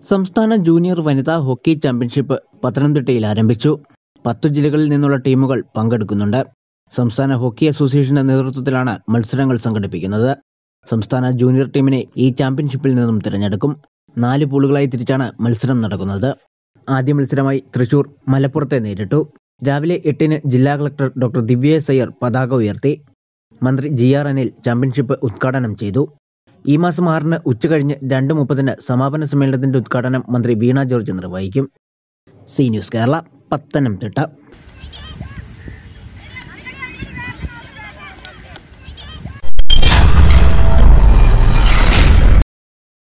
സംസ്ഥാന ജൂനിയർ വനിതാ hockey championship പത്തനംതിട്ടയിൽ ആരംഭിച്ചു പത്തു ജില്ലകളിൽ നിന്നുള്ള ടീമുകൾ പങ്കെടുക്കുന്നുണ്ട് സംസ്ഥാന ഹോക്കി അസോസിയേഷന്റെ നേതൃത്വത്തിലാണ് മത്സരങ്ങൾ സംഘടിപ്പിക്കുന്നത് സംസ്ഥാന ജൂനിയർ ടീമിനെ ഈ ചാമ്പ്യൻഷിപ്പിൽ നിന്നും തിരഞ്ഞെടുക്കും നാല് പൂളുകളായി തിരിച്ചാണ് മത്സരം നടക്കുന്നത് ആദ്യ മത്സരമായി തൃശൂർ മലപ്പുറത്തെ നേരിട്ടു രാവിലെ എട്ടിന് ജില്ലാ collector doctor Divya S Iyer പതാക ഉയർത്തി മന്ത്രി ജി ആർ അനിൽ ചാമ്പ്യൻഷിപ്പ് ഉദ്ഘാടനം ചെയ്തു ഈ മാസം ആറിന് ഉച്ചകഴിഞ്ഞ് രണ്ട് മുപ്പതിന് സമാപന സമ്മേളനത്തിന്റെ ഉദ്ഘാടനം മന്ത്രി വീണ ജോർജ് നിർവഹിക്കും സി ന്യൂസ് കേരള പത്തനംതിട്ട